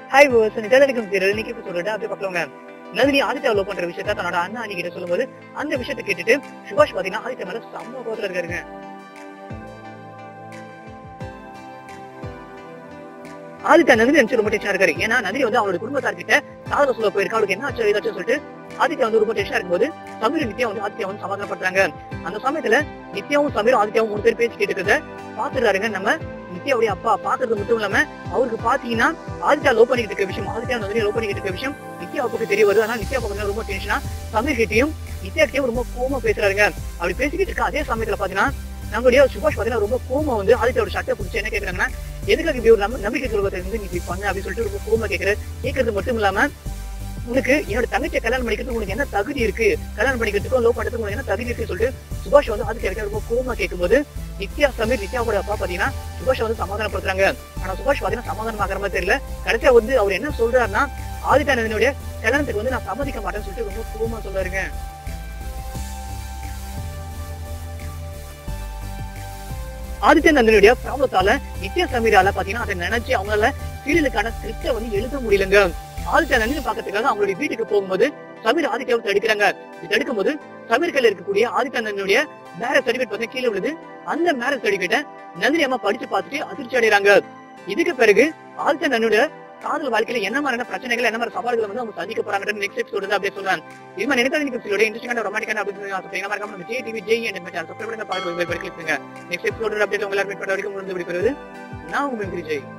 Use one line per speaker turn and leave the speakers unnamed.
hi வோஸ் நிதர்க்கும் serial இன்னைக்கு சொல்லிட்டு அப்படியே பார்க்கலாங்க நந்தினி ஆதித்யா லவ் பண்ற விஷயத்த தன்னோட அண்ணா அண்ணி கிட்ட சொல்லும்போது அந்த விஷயத்தை கேட்டுட்டு சுபாஷ் பாத்தீங்கன்னா ஆதித்யா மேல செம்ம கோத்துல இருக்காருங்க ஆதித்யா நந்தினி நினைச்சு ரொம்ப டென்ஷனா இருக்காரு ஏன்னா நந்தினி வந்து அவரோட குடும்பத்தார் கிட்ட காதல சொல்ல போயிருக்கா அவளுக்கு என்ன ஆச்சு ஏதாச்சும் சொல்லிட்டு ஆதித்யா வந்து ரொம்ப டென்ஷனா இருக்கும்போது சமீர் நித்யா வந்து ஆதித்யா வந்து சமாதானப்படுறாங்க அந்த சமயத்துல நித்யாவும் சமீரும் ஆதித்யாவும் மூணு பேர் பேச்சு கேட்டுக்கிறத பாத்துறாருங்க நம்ம நித்யாவுடைய அப்பா பாக்குறது மட்டும் இல்லாம அவருக்கு பாத்தீங்கன்னா ஆதித்யா லோ பண்ணிட்டு இருக்க விஷயம் ஆதித்யா நந்தினி லோ பண்ணிட்டு இருக்க விஷயம் நித்யா அப்பாவுக்கு தெரிய வருது ஆனா நித்யா பக்கத்துல ரொம்ப டென்ஷனா சமீர் கிட்டயும் நித்யா கிட்டயும் ரொம்ப கோமா பேசுறாருங்க அப்படி பேசிக்கிட்டு இருக்க அதே சமயத்துல பாத்தீங்கன்னா நம்மளுடைய சுபாஷ் பாத்தீங்கன்னா ரொம்ப கோமா வந்து ஆதித்யாவோட சட்டை பிடிச்சி என்ன கேக்குறாங்கன்னா எதுக்காக இப்படி ஒரு நம்ப- நம்பிக்கை துரோகத்தை வந்து நீ இப்படி பண்ண அப்படின்னு சொல்லிட்டு ரொம்ப கோமா கேக்குற கேக்குறது மட்டும் இல்லாம உனக்கு என்னோட தங்கச்சியை கல்யாணம் பண்ணிக்கிறதுக்கு உனக்கு என்ன தகுதி இருக்கு கல்யாணம் பண்ணிக்கிறதுக்கும் லோ பண்றதுக்கு உனக்கு என்ன தகுதி இருக்குன்னு சொல்லிட்டு சுபாஷ் வந்து ஆதித்யா கிட்ட ரொம்ப கோமா கேட்கும்போது நித்யா சமீர் நித்யாவோட அப்பா பாத்தீங்கன்னா சுபாஷ் வந்து சமாதானப்படுத்துறாங்க ஆனா சுபாஷ் பாத்தீங்கன்னா சமாதானம் ஆகிற மாதிரி தெரியல கடைசியா வந்து அவர் என்ன சொல்றாருன்னா ஆதித்யா நந்தினியோட கல்யாணத்துக்கு வந்து நான் சம்மதிக்க மாட்டேன்னு சொல்லிட்டு ரொம்ப கோவமா சொல்றாருங்க ஆதித்ய நந்தினியுடைய ப்ராப்ளத்தால நித்யா சமீரால பாத்தீங்கன்னா அதை நினைச்சு அவங்களால சீரியலுக்கான ஸ்கிரிப்ட வந்து எழுத முடியலங்க ஆதித்யா நந்தினி பாக்கிறதுக்காக அவங்களுடைய வீட்டுக்கு போகும்போது சமீர் ஆதித்யாவை தடுக்கிறாங்க இது தடுக்கும்போது சமீர் கையில இருக்கக்கூடிய ஆதித்யா நந்தினியுடைய மேரேஜ் சர்டிபிகேட் வந்து கீழே விழுது அந்த மேரேஜ் சர்டிபிகேட்டை நந்தினி அம்மா படிச்சு பார்த்துட்டு அதிர்ச்சி அடைறாங்க இதுக்கு பிறகு ஆதித்யா நந்தினியோட காதல் வாழ்க்கையில என்ன மாதிரியான பிரச்சனைகள் என்ன மாதிரி சவால்களை வந்து அவங்க சந்திக்க போறாங்கன்னு நெக்ஸ்ட் எபிசோடு அப்படியே சொல்றாங்க இது மாதிரி நினைத்தா நீங்க சொல்லுடைய இன்ட்ரெஸ்டிங்கான ரொமாட்டிக்கான அப்படின்னு ஆசைப்பட்டீங்கன்னா மறக்காம நம்ம ஜே டிவி ஜெய் என் சேனல் சப்ஸ்கிரைப் பண்ணுங்க பாருங்க கிளிக் பண்ணுங்க நெக்ஸ்ட் எபிசோடு அப்படியே உங்க எல்லாரும் மீட் பண்ண வரைக்கும் முடிந்து விடுகிறது நான் உங்க ஜெய்